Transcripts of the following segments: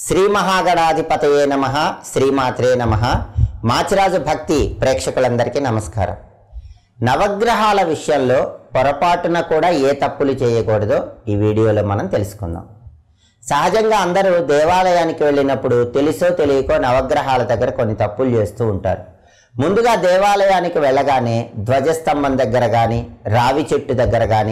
శ్రీ మహాగణాధిపతయే నమ శ్రీమాత్రే నమ మాచిరాజు భక్తి ప్రేక్షకులందరికీ నమస్కారం నవగ్రహాల విషయంలో పొరపాటున కూడా ఏ తప్పులు చేయకూడదో ఈ వీడియోలో మనం తెలుసుకుందాం సహజంగా అందరూ దేవాలయానికి వెళ్ళినప్పుడు తెలుసో తెలియకో నవగ్రహాల దగ్గర కొన్ని తప్పులు చేస్తూ ఉంటారు ముందుగా దేవాలయానికి వెళ్ళగానే ధ్వజస్తంభం దగ్గర కానీ రావి చెట్టు దగ్గర కానీ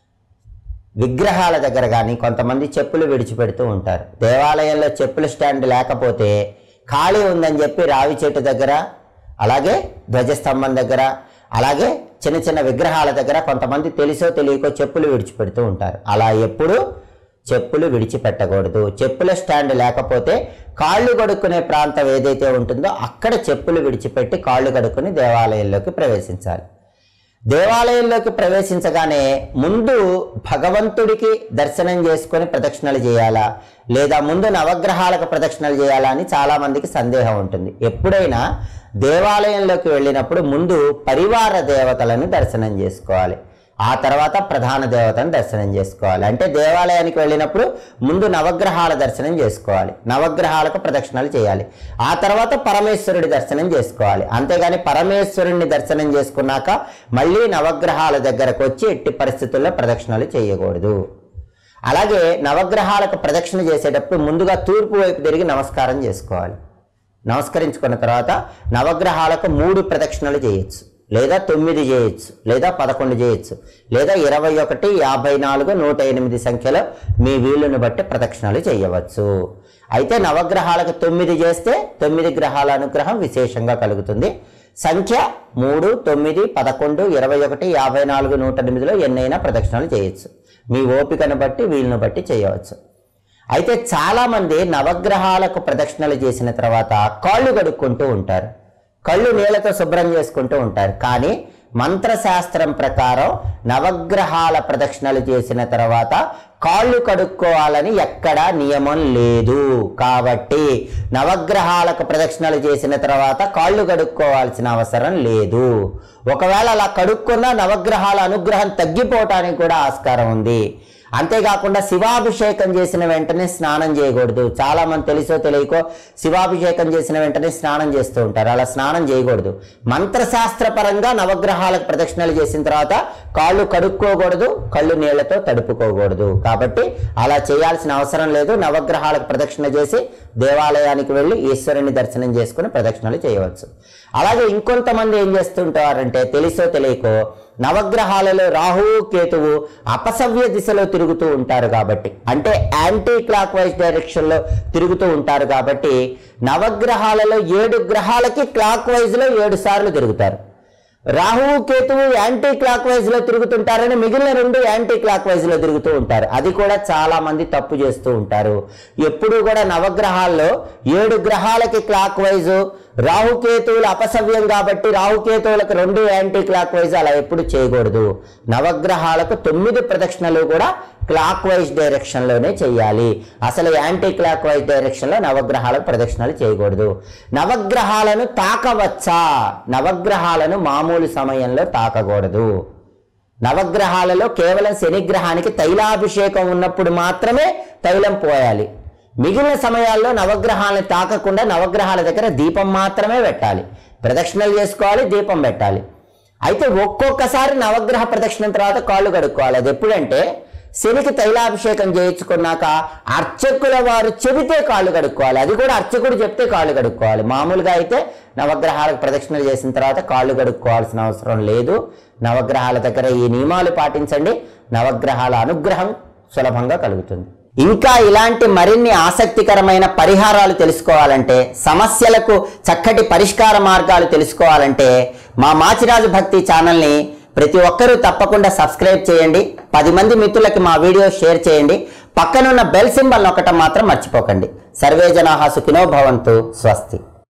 విగ్రహాల దగ్గర కానీ కొంతమంది చెప్పులు విడిచిపెడుతూ ఉంటారు దేవాలయంలో చెప్పుల స్టాండ్ లేకపోతే ఖాళీ ఉందని చెప్పి రావి చెట్టు దగ్గర అలాగే ధ్వజస్తంభం దగ్గర అలాగే చిన్న చిన్న విగ్రహాల దగ్గర కొంతమంది తెలుసో తెలియకో చెప్పులు విడిచిపెడుతూ ఉంటారు అలా ఎప్పుడు చెప్పులు విడిచిపెట్టకూడదు చెప్పుల స్టాండ్ లేకపోతే కాళ్ళు కడుక్కునే ప్రాంతం ఏదైతే ఉంటుందో అక్కడ చెప్పులు విడిచిపెట్టి కాళ్ళు కడుక్కుని దేవాలయంలోకి ప్రవేశించాలి దేవాలయంలోకి ప్రవేశించగానే ముందు భగవంతుడికి దర్శనం చేసుకొని ప్రదక్షిణలు చేయాలా లేదా ముందు నవగ్రహాలకు ప్రదక్షిణలు చేయాలా అని చాలా మందికి సందేహం ఉంటుంది ఎప్పుడైనా దేవాలయంలోకి వెళ్ళినప్పుడు ముందు పరివార దేవతలను దర్శనం చేసుకోవాలి ఆ తర్వాత ప్రధాన దేవతను దర్శనం చేసుకోవాలి అంటే దేవాలయానికి వెళ్ళినప్పుడు ముందు నవగ్రహాల దర్శనం చేసుకోవాలి నవగ్రహాలకు ప్రదక్షిణలు చేయాలి ఆ తర్వాత పరమేశ్వరుడి దర్శనం చేసుకోవాలి అంతేగాని పరమేశ్వరుడిని దర్శనం చేసుకున్నాక మళ్ళీ నవగ్రహాల దగ్గరకు వచ్చి ఎట్టి పరిస్థితుల్లో ప్రదక్షిణలు చేయకూడదు అలాగే నవగ్రహాలకు ప్రదక్షిణ చేసేటప్పుడు ముందుగా తూర్పు వైపు తిరిగి నమస్కారం చేసుకోవాలి నమస్కరించుకున్న తర్వాత నవగ్రహాలకు మూడు ప్రదక్షిణలు చేయొచ్చు లేదా తొమ్మిది చేయొచ్చు లేదా పదకొండు చేయొచ్చు లేదా ఇరవై ఒకటి యాభై నాలుగు నూట ఎనిమిది సంఖ్యలో మీ వీలుని బట్టి ప్రదక్షిణలు చేయవచ్చు అయితే నవగ్రహాలకు తొమ్మిది చేస్తే తొమ్మిది గ్రహాల అనుగ్రహం విశేషంగా కలుగుతుంది సంఖ్య మూడు తొమ్మిది పదకొండు ఇరవై ఒకటి యాభై నాలుగు నూట ఎనిమిదిలో ఎన్నైనా ప్రదక్షిణలు చేయొచ్చు మీ ఓపికను బట్టి వీలును బట్టి చేయవచ్చు అయితే చాలామంది నవగ్రహాలకు ప్రదక్షిణలు చేసిన తర్వాత కాళ్ళు కడుక్కుంటూ ఉంటారు కళ్ళు నీళ్ళతో శుభ్రం చేసుకుంటూ ఉంటారు కానీ మంత్రశాస్త్రం ప్రకారం నవగ్రహాల ప్రదక్షిణలు చేసిన తర్వాత కాళ్ళు కడుక్కోవాలని ఎక్కడా నియమం లేదు కాబట్టి నవగ్రహాలకు ప్రదక్షిణలు చేసిన తర్వాత కాళ్ళు కడుక్కోవాల్సిన అవసరం లేదు ఒకవేళ అలా కడుక్కున్నా నవగ్రహాల అనుగ్రహం తగ్గిపోవటానికి కూడా ఆస్కారం ఉంది అంతేకాకుండా శివాభిషేకం చేసిన వెంటనే స్నానం చేయకూడదు చాలా మంది తెలుసో తెలియకో శివాభిషేకం చేసిన వెంటనే స్నానం చేస్తూ ఉంటారు అలా స్నానం చేయకూడదు మంత్రశాస్త్రపరంగా నవగ్రహాలకు ప్రదక్షిణలు చేసిన తర్వాత కాళ్ళు కడుక్కోకూడదు కళ్ళు నీళ్లతో తడుపుకోకూడదు కాబట్టి అలా చేయాల్సిన అవసరం లేదు నవగ్రహాలకు ప్రదక్షిణ చేసి దేవాలయానికి వెళ్ళి ఈశ్వరుని దర్శనం చేసుకుని ప్రదక్షిణలు చేయవచ్చు అలాగే ఇంకొంతమంది ఏం చేస్తుంటారంటే తెలుసో తెలియకో నవగ్రహాలలో రాహువు కేతువు అపసవ్య దిశలో తిరుగుతూ ఉంటారు కాబట్టి అంటే యాంటీ క్లాక్ వైజ్ డైరెక్షన్లో తిరుగుతూ ఉంటారు కాబట్టి నవగ్రహాలలో ఏడు గ్రహాలకి క్లాక్ వైజ్లో ఏడు సార్లు తిరుగుతారు రాహువు కేతువు యాంటీ క్లాక్ వైజ్ లో తిరుగుతుంటారని మిగిలిన రెండు యాంటీ క్లాక్ వైజ్ లో తిరుగుతూ ఉంటారు అది కూడా చాలా మంది తప్పు చేస్తూ ఉంటారు ఎప్పుడు కూడా నవగ్రహాల్లో ఏడు గ్రహాలకి క్లాక్ వైజ్ రాహుకేతువులు అపసవ్యం కాబట్టి రాహుకేతువులకు రెండు యాంటీ క్లాక్ వైజ్ అలా ఎప్పుడు చేయకూడదు నవగ్రహాలకు తొమ్మిది ప్రదక్షిణలు కూడా క్లాక్ వైజ్ డైరెక్షన్లోనే చేయాలి అసలు యాంటీ క్లాక్ వైజ్ డైరెక్షన్లో నవగ్రహాలకు ప్రదక్షిణలు చేయకూడదు నవగ్రహాలను తాకవచ్చా నవగ్రహాలను మామూలు సమయంలో తాకకూడదు నవగ్రహాలలో కేవలం శనిగ్రహానికి తైలాభిషేకం ఉన్నప్పుడు మాత్రమే తైలం పోయాలి మిగిలిన సమయాల్లో నవగ్రహాలను తాకకుండా నవగ్రహాల దగ్గర దీపం మాత్రమే పెట్టాలి ప్రదక్షిణలు చేసుకోవాలి దీపం పెట్టాలి అయితే ఒక్కొక్కసారి నవగ్రహ ప్రదక్షిణం తర్వాత కాళ్ళు కడుక్కోవాలి అది ఎప్పుడంటే శనికి తైలాభిషేకం చేయించుకున్నాక అర్చకుల వారు చెబితే కాళ్ళు కడుక్కోవాలి అది కూడా అర్చకుడు చెప్తే కాళ్ళు కడుక్కోవాలి మామూలుగా అయితే నవగ్రహాలకు ప్రదక్షిణలు చేసిన తర్వాత కాళ్ళు కడుక్కోవాల్సిన అవసరం లేదు నవగ్రహాల దగ్గర ఈ నియమాలు పాటించండి నవగ్రహాల అనుగ్రహం సులభంగా కలుగుతుంది ఇంకా ఇలాంటి మరిన్ని ఆసక్తికరమైన పరిహారాలు తెలుసుకోవాలంటే సమస్యలకు చక్కటి పరిష్కార మార్గాలు తెలుసుకోవాలంటే మా మాచిరాజు భక్తి ఛానల్ని ప్రతి ఒక్కరూ తప్పకుండా సబ్స్క్రైబ్ చేయండి పది మంది మిత్రులకి మా వీడియో షేర్ చేయండి పక్కనున్న బెల్ సింబల్ నొక్కటం మాత్రం మర్చిపోకండి సర్వే జనాహా సుఖినో భవంతు స్వస్తి